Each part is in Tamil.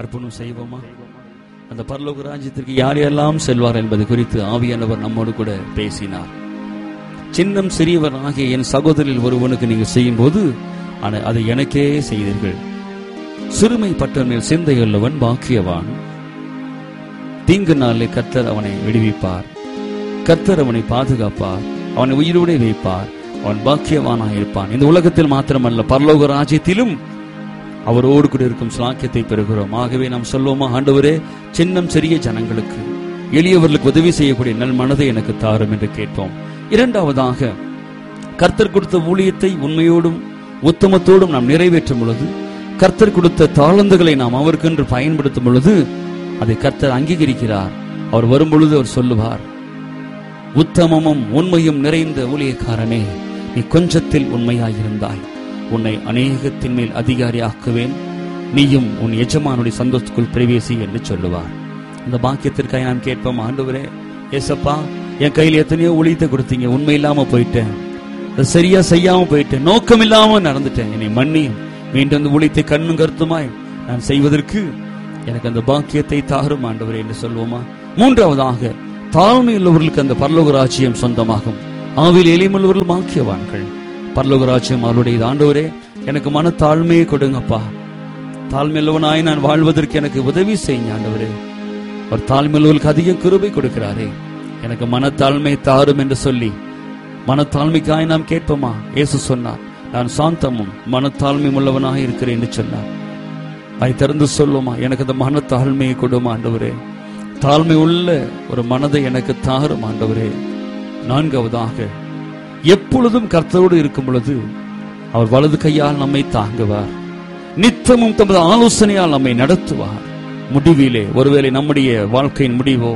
அர்ப்பணம் செய்வோமா அந்த பரலோக ராஜ்யத்திற்கு யார் யாரெல்லாம் செல்வார் என்பது குறித்து ஆவியானவர் நம்மோடு கூட பேசினார் சின்னம் சிறியவர் ஆகிய என் சகோதரில் ஒருவனுக்கு நீங்க செய்யும் போது அதை எனக்கே செய்தீர்கள் சிறுமைப்பட்டவனில் சிந்தையுள்ளவன் பாக்கியவான் தீங்கு நாளிலே கர்த்தர் அவனை விடுவிப்பார் கர்த்தர் அவனை பாதுகாப்பார் அவனை உயிரோடு வைப்பார் அவன் பாக்கியவானாக இருப்பான் இந்த உலகத்தில் மாத்திரமல்ல பரலோக ராஜ்யத்திலும் அவரோடு கூட இருக்கும் சாக்கியத்தை பெறுகிறோம் ஆகவே நாம் சொல்வோமா ஆண்டவரே சின்னம் சிறிய ஜனங்களுக்கு எளியவர்களுக்கு உதவி செய்யக்கூடிய நல் மனதை எனக்கு தாரும் என்று கேட்போம் இரண்டாவதாக கர்த்தர் கொடுத்த ஊழியத்தை உண்மையோடும் உத்தமத்தோடும் நாம் நிறைவேற்றும் பொழுது கர்த்தர் கொடுத்த தாளந்துகளை நாம் அவருக்கென்று பயன்படுத்தும் பொழுது அதை கர்த்தர் அங்கீகரிக்கிறார் அவர் வரும் பொழுது அவர் சொல்லுவார் உத்தமமும் உண்மையும் நிறைந்த ஊழியக்காரனே நீ கொஞ்சத்தில் உண்மையாயிருந்தாய் உன்னை அநேகத்தின் மேல் அதிகாரியாக்குவேன் நீயும் உன் எஜமானுடைய சந்தோஷத்துக்குள் பிரவேசி என்று சொல்லுவார் இந்த பாக்கியத்திற்காக நான் கேட்போம் ஆண்டவரே ஏசப்பா என் கையில் எத்தனையோ ஊழியத்தை கொடுத்தீங்க உண்மை இல்லாம போயிட்டேன் அதை சரியா செய்யாம போயிட்டேன் நோக்கம் இல்லாம நடந்துட்டேன் என்னை மன்னியும் மீண்டும் அந்த ஊழியத்தை கண்ணும் கருத்துமாய் நான் செய்வதற்கு எனக்கு அந்த பாக்கியத்தை தாரும் ஆண்டவரே என்று சொல்வோமா மூன்றாவதாக தாழ்மை உள்ளவர்களுக்கு அந்த பரலோக ராஜ்யம் சொந்தமாகும் ஆவில் எளிமுள்ளவர்கள் பாக்கியவான்கள் பரலோக ராஜ்யம் அவருடைய ஆண்டவரே எனக்கு மன தாழ்மையை கொடுங்கப்பா தாழ்மையுள்ளவனாய் நான் வாழ்வதற்கு எனக்கு உதவி செய்யுங்க ஆண்டவரே அவர் தாழ்மையுள்ளவர்களுக்கு அதிக கிருபை கொடுக்கிறாரே எனக்கு மனத்தாழ்மை தாரும் என்று சொல்லி மனத்தாழ்மைக்காய் நாம் கேட்போமா இயேசு சொன்னார் நான் சாந்தமும் மனத்தாழ்மை உள்ளவனாக இருக்கிறேன் என்று சொன்னார் அதை திறந்து சொல்லுமா எனக்கு அந்த மனத்தாழ்மையை கொடுமா ஆண்டவரே தாழ்மை உள்ள ஒரு மனதை எனக்கு தாரும் ஆண்டவரே நான்காவதாக எப்பொழுதும் கர்த்தரோடு இருக்கும் பொழுது அவர் வலது கையால் நம்மை தாங்குவார் நித்தமும் தமது ஆலோசனையால் நம்மை நடத்துவார் முடிவிலே ஒருவேளை நம்முடைய வாழ்க்கையின் முடிவோ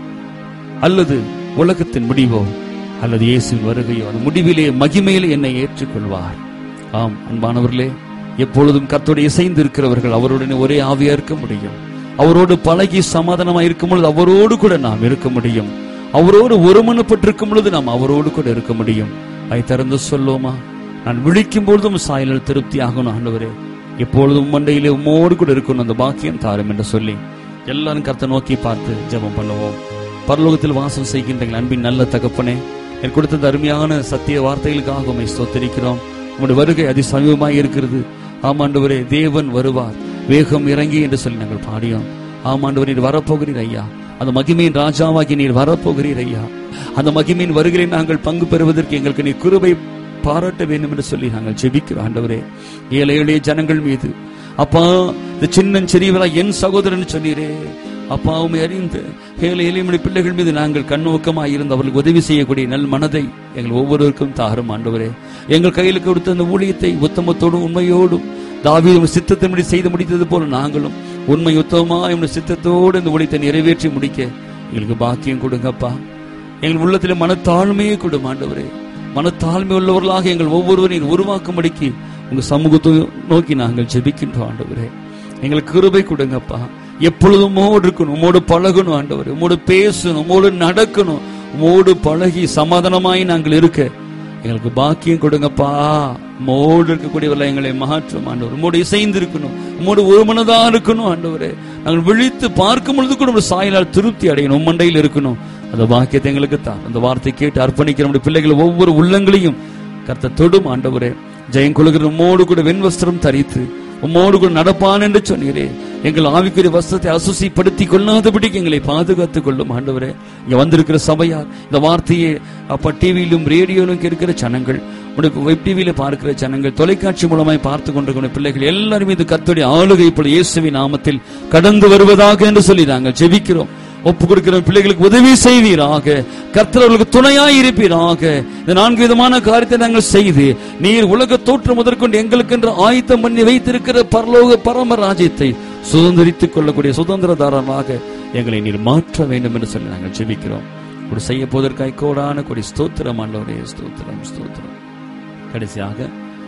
அல்லது உலகத்தின் முடிவோ அல்லது இயேசுவின் வருகையோ அந்த முடிவிலே மகிமையிலே என்னை ஏற்றுக்கொள்வார் ஆம் அன்பானவர்களே எப்பொழுதும் கர்த்தோடு இசைந்து இருக்கிறவர்கள் அவருடன் ஒரே ஆவியா இருக்க முடியும் அவரோடு பழகி சமாதானமா இருக்கும் பொழுது அவரோடு கூட நாம் இருக்க முடியும் அவரோடு ஒருமனப்பட்டிருக்கும் பொழுது நாம் அவரோடு கூட இருக்க முடியும் அதை திறந்து சொல்லுவோமா நான் விழிக்கும் பொழுதும் சாயலில் திருப்தி ஆகணும் ஆண்டவரே எப்பொழுதும் மண்டையிலே உம்மோடு கூட இருக்கணும் அந்த பாக்கியம் தாரும் என்று சொல்லி எல்லாரும் கர்த்த நோக்கி பார்த்து ஜெபம் பண்ணுவோம் பரலோகத்தில் வாசம் செய்கின்ற எங்கள் அன்பின் நல்ல தகப்பனே என் கொடுத்த இந்த அருமையான சத்திய வார்த்தைகளுக்காக உண்மை ஸ்தோத்தரிக்கிறோம் உங்களுடைய வருகை அதி சமீபமாக இருக்கிறது ஆமாண்டவரே தேவன் வருவார் வேகம் இறங்கி என்று சொல்லி நாங்கள் பாடியோம் ஆமாண்டவர் நீர் வரப்போகிறீர் ஐயா அந்த மகிமையின் ராஜாவாகி நீர் வரப்போகிறீர் ஐயா அந்த மகிமையின் வருகிறேன் நாங்கள் பங்கு பெறுவதற்கு எங்களுக்கு நீர் கிருபை பாராட்ட வேண்டும் என்று சொல்லி நாங்கள் ஜெபிக்கிறோம் ஆண்டவரே ஏழை எளிய ஜனங்கள் மீது அப்பா இந்த சின்னன் சிறியவரா என் சகோதரன் சொன்னீரே அப்பா உண்மை அறிந்து ஏழை எளிய பிள்ளைகள் மீது நாங்கள் கண்ணோக்கமாக இருந்து அவர்களுக்கு உதவி செய்யக்கூடிய நல் மனதை எங்கள் ஒவ்வொருவருக்கும் தாரும் ஆண்டவரே எங்கள் கையில் கொடுத்த அந்த ஊழியத்தை உத்தமத்தோடும் உண்மையோடும் தாவீதும் சித்தத்தின்படி செய்து முடித்தது போல நாங்களும் உண்மை உத்தமமா என்னுடைய சித்தத்தோடு இந்த ஊழியத்தை நிறைவேற்றி முடிக்க எங்களுக்கு பாக்கியம் கொடுங்கப்பா எங்கள் உள்ளத்தில் மனத்தாழ்மையை கொடும் ஆண்டவரே மனத்தாழ்மை உள்ளவர்களாக எங்கள் ஒவ்வொருவரையும் உருவாக்கும்படிக்கு உங்க சமூகத்தை நோக்கி நாங்கள் ஜெபிக்கின்றோம் ஆண்டவரே எங்களுக்கு கிருபை கொடுங்கப்பா எப்பொழுதும் உமோடு இருக்கணும் உமோடு பழகணும் ஆண்டவர் உமோடு பேசணும் உமோடு நடக்கணும் உமோடு பழகி சமாதானமாய் நாங்கள் இருக்க எங்களுக்கு பாக்கியம் கொடுங்கப்பா உமோடு இருக்கக்கூடியவர்கள் எங்களை மாற்றும் ஆண்டவர் உமோடு இசைந்து இருக்கணும் உமோடு ஒரு மனதா இருக்கணும் ஆண்டவரே நாங்கள் விழித்து பார்க்கும் பொழுது கூட உங்கள் சாயலால் திருப்தி அடையணும் உம் மண்டையில் இருக்கணும் அந்த பாக்கியத்தை எங்களுக்கு தான் அந்த வார்த்தை கேட்டு அர்ப்பணிக்கிற நம்முடைய பிள்ளைகள் ஒவ்வொரு உள்ளங்களையும் கர்த்த தொடும் ஆண்டவரே ஜெயம் கொள்கிற உம்மோடு கூட வெண்வஸ்திரம் தரித்து உம்மோடு கூட நடப்பான் என்று சொன்னீரே எங்கள் ஆவிக்குரிய வஸ்திரத்தை அசுசிப்படுத்தி கொள்ளாதபடிக்கு எங்களை பாதுகாத்துக் கொள்ளும் ஆண்டவரே இங்க வந்திருக்கிற சபையார் இந்த வார்த்தையை அப்ப டிவியிலும் ரேடியோலும் இருக்கிற ஜனங்கள் உனக்கு வெப் டிவியில பார்க்கிற ஜனங்கள் தொலைக்காட்சி மூலமாய் பார்த்து கொண்டிருக்கிற பிள்ளைகள் எல்லாரும் இது கர்த்தருடைய ஆளுகை இப்பொழுது இயேசுவின் நாமத்தில் கடந்து வருவதாக என்று சொல்லி நாங்கள் ஜெபிக்கிறோம் ஒப்பு கொடுக்கிற பிள்ளைகளுக்கு உதவி செய்வீராக கர்த்தர் அவர்களுக்கு துணையாய் இருப்பீராக இந்த நான்கு விதமான காரியத்தை நாங்கள் செய்து நீர் உலக தோற்றம் முதற்கொண்டு எங்களுக்கென்று ஆயத்தம் பண்ணி வைத்திருக்கிற பரலோக பரம ராஜ்யத்தை சுதந்திரித்துக் கொள்ளக்கூடிய சுதந்திரதாரமாக எங்களை நீர் மாற்ற வேண்டும் என்று சொல்லி நாங்கள் ஜெபிக்கிறோம் ஒரு செய்ய போவதற்காய் கோடான கொடி ஸ்தோத்திரம் ஆண்டவரே ஸ்தோத்திரம் ஸ்தோத்திரம் கடைசியாக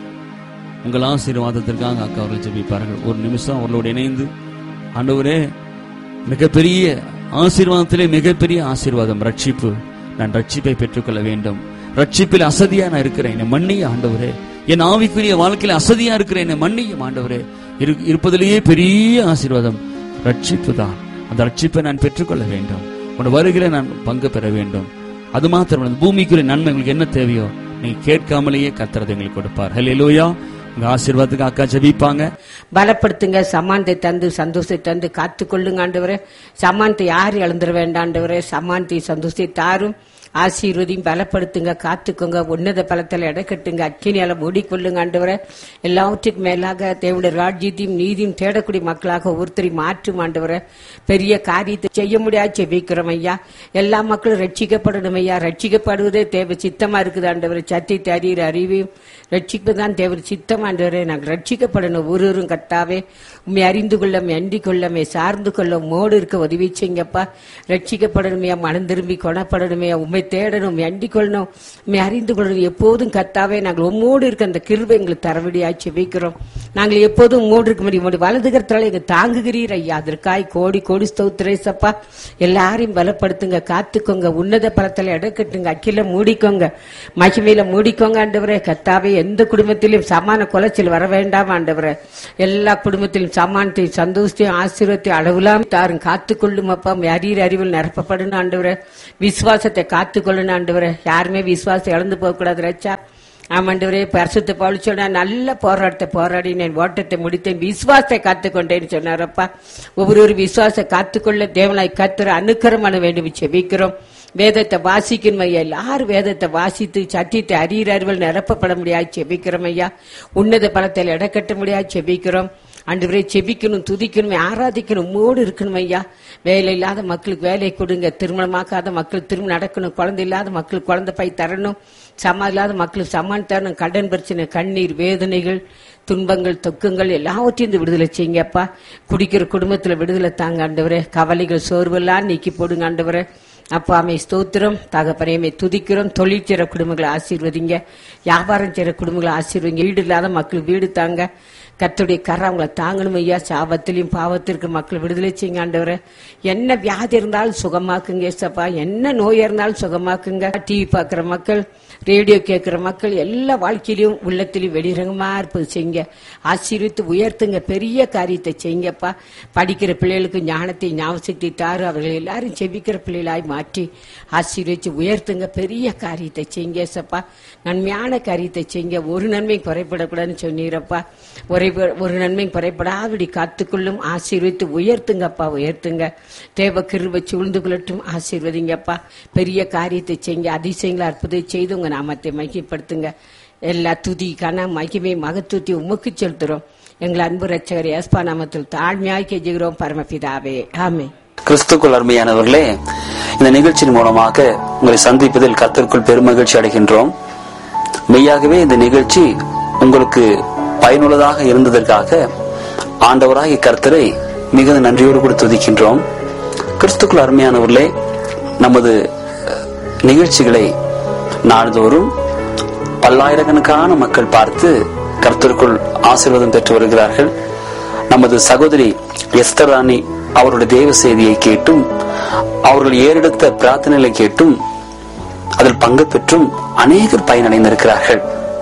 உங்கள் ஆசீர்வாதத்திற்காக அக்கா அவர்கள் ஜெபிப்பார்கள் ஒரு நிமிஷம் அவர்களோடு இணைந்து ஆண்டவரே மிகப்பெரிய ஆசீர்வாதத்திலே மிகப்பெரிய ஆசீர்வாதம் ரட்சிப்பு நான் ரட்சிப்பை பெற்றுக்கொள்ள வேண்டும் ரட்சிப்பில் அசதியா நான் இருக்கிறேன் என்னை மன்னிய ஆண்டவரே என் ஆவிக்குரிய வாழ்க்கையில அசதியா இருக்கிறேன் என்னை மன்னியும் ஆண்டவரே இரு- இருப்பதிலேயே பெரிய ஆசீர்வாதம் ரட்சிப்பு தான் அந்த ரட்சிப்பை நான் பெற்றுக்கொள்ள வேண்டும் உன் வருகிற நான் பங்கு பெற வேண்டும் அது மாத்திரம் இந்த பூமிக்குரிய நன்மை உங்களுக்கு என்ன தேவையோ நீங்க கேட்காமலேயே கத்துறது எங்களுக்கு கொடுப்பார் ஹalleluya உங்க ஆசீர்வாதத்துக்கு அக்கா ஜெபிப்பாங்க பலப்படுத்துங்க சமானத்தை தந்து சந்தோஷத்தை தந்து காத்துக்கொள்ளுங்க ஆண்டவரே சமானத்தை யார் இழந்துட வேண்டாண்டவரே சமானத்தை சந்தோஷத்தை தாரும் ஆசீர்வதியும் பலப்படுத்துங்க காத்துக்கோங்க உன்னத பலத்தில் இடக்கட்டுங்க அக்கினியால மூடிக்கொள்ளுங்க ஆண்டவரே எல்லாவற்றுக்கும் மேலாக தேவடைய ராஜ்யத்தையும் நீதியும் தேடக்கூடிய மக்களாக ஒருத்தரை மாற்றும் ஆண்டவரே பெரிய காரியத்தை செய்ய முடியாது செபிக்கிறோம் ஐயா எல்லா மக்களும் ரட்சிக்கப்படணும் ஐயா ரட்சிக்கப்படுவதே தேவை சித்தமா இருக்குது ஆண்டவரே சத்தியத்தை அறிகிற அறிவையும் ரட்சிப்பதுதான் தேவர் சித்தம் ஆண்டவரே நாங்கள் ரட்சிக்கப்படணும் ஒருவரும் கத்தாவே உண்மை அறிந்து கொள்ள அண்டி கொள்ள உம்மை சார்ந்து கொள்ள மோடு இருக்க உதவி செய்யுங்கப்பா ரட்சிக்கப்படணுமே மனம் திரும்பி கொணப்படணுமே உண்மை தேடணும் உம்மை அண்டி கொள்ளணும் உண்மை அறிந்து கொள்ளணும் எப்போதும் கத்தாவே நாங்கள் உம்மோடு இருக்க அந்த கிருபை எங்களுக்கு தரவடியாச்சு வைக்கிறோம் நாங்கள் எப்போதும் உம்மோடு இருக்க முடியும் உங்களுடைய வலது கரத்தால எங்க தாங்குகிறீர் ஐயா அதற்காய் கோடி கோடி ஸ்தோத்திரேசப்பா எல்லாரையும் பலப்படுத்துங்க காத்துக்கோங்க உன்னத பலத்தில் இடக்கட்டுங்க அக்கில மூடிக்கோங்க மகிமையில மூடிக்கோங்க ஆண்டவரே கத்தாவே எந்த குடும்பத்திலும் சமான குலைச்சல் வர வேண்டாம் ஆண்டவரே எல்லா குடும்பத்திலும் சமானத்தையும் சந்தோஷத்தையும் ஆசீர்வத்தையும் அளவிலாம் தாரும் காத்துக்கொள்ளும் அப்பா அறிகிற அறிவில் நிரப்பப்படணும் ஆண்டவரே விசுவாசத்தை காத்துக்கொள்ளணும் ஆண்டவரே யாருமே விசுவாசம் இழந்து போகக்கூடாது ரச்சா ஆமாண்டவரே பரிசுத்த பவுல் சொன்னா நல்ல போராட்டத்தை போராடினேன் ஓட்டத்தை முடித்தேன் விசுவாசத்தை காத்துக்கொண்டேன்னு சொன்னாரப்பா ஒவ்வொரு விசுவாசத்தை காத்துக்கொள்ள தேவனாய் கத்துற அனுக்கரம் பண்ண வேண்டும் செபிக்கிறோம் வேதத்தை வாசிக்கணும் ஐயா எல்லாரும் வேதத்தை வாசித்து சத்தியத்தை அறிகிற அறிவில் நிரப்பப்பட முடியாது செபிக்கிறோம் ஐயா உன்னத பலத்தில் இடக்கட்ட முடியாது செபிக்கிறோம் ஆண்டவரே செபிக்கணும் துதிக்கணும் ஆராதிக்கணும் மூடு இருக்கணும் ஐயா வேலை இல்லாத மக்களுக்கு வேலை கொடுங்க திருமணமாக்காத மக்கள் திருமணம் நடக்கணும் குழந்தை இல்லாத மக்களுக்கு குழந்தை பை தரணும் சமா இல்லாத மக்களுக்கு சமான் தரணும் கடன் பிரச்சனை கண்ணீர் வேதனைகள் துன்பங்கள் தொக்கங்கள் எல்லாவற்றையும் இந்த விடுதலை செய்யுங்கப்பா குடிக்கிற குடும்பத்துல விடுதலை தாங்க ஆண்டவரே கவலைகள் சோர்வெல்லாம் நீக்கி போடுங்க ஆண்டவரே அப்பா அமை ஸ்தோத்திரம் தகப்பனையுமே துதிக்கிறோம் தொழில் செய்கிற குடும்பங்களை ஆசீர்வதிங்க வியாபாரம் செய்கிற குடும்பங்களை ஆசீர்வதிங்க வீடு இல்லாத மக்கள் வீடு தாங்க கத்துடைய கரை அவங்கள தாங்கணும் ஐயா சாபத்திலையும் பாவத்திற்கு மக்கள் விடுதலை செய்யுங்க ஆண்டவரே என்ன வியாதி இருந்தாலும் சுகமாக்குங்க ஏசப்பா என்ன நோய் இருந்தாலும் சுகமாக்குங்க டிவி பார்க்குற மக்கள் ரேடியோ கேட்குற மக்கள் எல்லா வாழ்க்கையிலும் உள்ளத்திலும் வெளிரங்கமா இருப்பது செய்யுங்க ஆசீர்வித்து உயர்த்துங்க பெரிய காரியத்தை செய்யுங்கப்பா படிக்கிற பிள்ளைகளுக்கு ஞானத்தை ஞாபகத்தை தாரு அவர்கள் எல்லாரும் செபிக்கிற பிள்ளைகளாய் மாற்றி ஆசீர்வச்சு உயர்த்துங்க பெரிய காரியத்தை செய்யுங்க ஏசப்பா நன்மையான காரியத்தை செய்யுங்க ஒரு நன்மை குறைபடக்கூடாதுன்னு சொன்னீரப்பா ஒரே ஒரு நன்மை குறைபடாதபடி காத்துக்கொள்ளும் ஆசீர்வித்து உயர்த்துங்கப்பா உயர்த்துங்க தேவ கிருபை சூழ்ந்து கொள்ளட்டும் ஆசீர்வதிங்கப்பா பெரிய காரியத்தை செய்யுங்க அதிசயங்களை அற்புதம் செய்து உங்க நாமத்தை மகிமைப்படுத்துங்க எல்லா துதி கன மகிமை மகத்துவத்தை உமக்கு செலுத்துறோம் எங்கள் அன்பு ரட்சகர் ஏஸ்பா நாமத்தில் தாழ்மையாய் கெஞ்சுகிறோம் பரமபிதாவே ஆமே கிறிஸ்துக்குள் அருமையானவர்களே இந்த நிகழ்ச்சியின் மூலமாக உங்களை சந்திப்பதில் கர்த்தருக்குள் பெருமகிழ்ச்சி அடைகின்றோம் மெய்யாகவே இந்த நிகழ்ச்சி உங்களுக்கு பயனுள்ளதாக இருந்ததற்காக ஆண்டவராகிய கர்த்தரை மிகுந்த நன்றியோடு கூட துதிக்கின்றோம் கிறிஸ்துக்குள் அருமையானவர்களே நமது அஹ், நிகழ்ச்சிகளை நாள்தோறும் பல்லாயிரக்கணக்கான மக்கள் பார்த்து கர்த்தருக்குள் ஆசீர்வாதம் பெற்று வருகிறார்கள் நமது சகோதரி எஸ்தர் ராணி அவருடைய தேவ செய்தியை கேட்டும் அவர்கள் ஏறெடுத்த பிரார்த்தனைகளை கேட்டும் அதில் பங்கு பெற்றும் அநேகர் பயனடைந்திருக்கிறார்கள்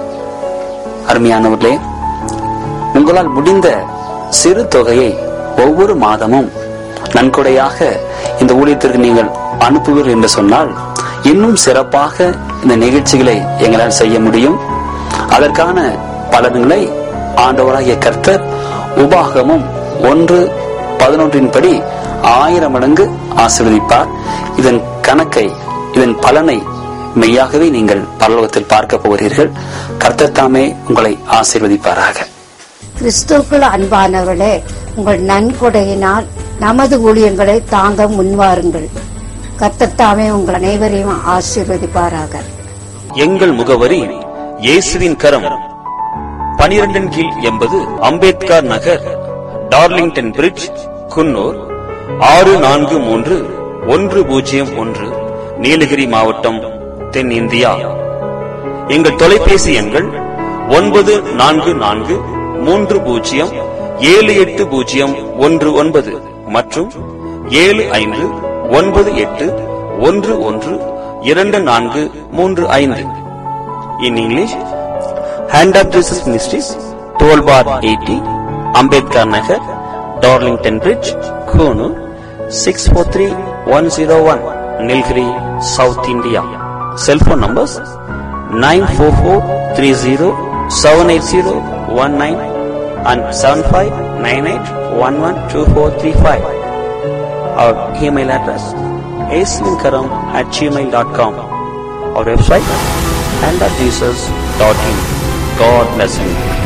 அருமையானவர்களே உங்களால் முடிந்த சிறு தொகையை ஒவ்வொரு மாதமும் நன்கொடையாக இந்த ஊழியத்திற்கு நீங்கள் அனுப்புவீர்கள் என்று சொன்னால் இன்னும் சிறப்பாக இந்த நிகழ்ச்சிகளை எங்களால் செய்ய முடியும் அதற்கான பலன்களை ஆண்டவராகிய கர்த்தர் உபாகமும் ஒன்று பதினொன்றின் படி ஆயிரம் மடங்கு ஆசீர்வதிப்பார் இதன் கணக்கை இதன் பலனை மெய்யாகவே நீங்கள் பரலோகத்தில் பார்க்க போகிறீர்கள் கர்த்தர் தாமே உங்களை ஆசீர்வதிப்பாராக கிறிஸ்துவுக்குள் அன்பானவர்களே உங்கள் நன்கொடையினால் நமது ஊழியங்களை தாங்க முன்வாருங்கள் கத்தத்தாமே உங்கள் அனைவரையும் ஆசீர்வதிப்பாராக எங்கள் முகவரி இயேசுவின் கரம் பனிரெண்டின் கீழ் எண்பது அம்பேத்கர் நகர் டார்லிங்டன் பிரிட்ஜ் குன்னூர் ஆறு நான்கு மூன்று ஒன்று பூஜ்ஜியம் ஒன்று நீலகிரி மாவட்டம் தென்னிந்தியா எங்கள் தொலைபேசி எண்கள் ஒன்பது நான்கு நான்கு மூன்று பூஜ்ஜியம் ஏழு எட்டு பூஜ்ஜியம் ஒன்று ஒன்பது மற்றும் ஏழு ஐந்து ஒன்பது எட்டு ஒன்று ஒன்று இரண்டு நான்கு மூன்று ஐந்து in English hand of Jesus ministries twelve bar eighty Ambedkar Nagar Darlington bridge Coonoor six four three one zero one Nilgiri south India cellphone numbers nine four four three zero seven eight zero one nine and seven five nine eight one one two four three five our email address ஏஸ்லிங்கரம் at Gmail dot com our website and at jesus.in. God bless you.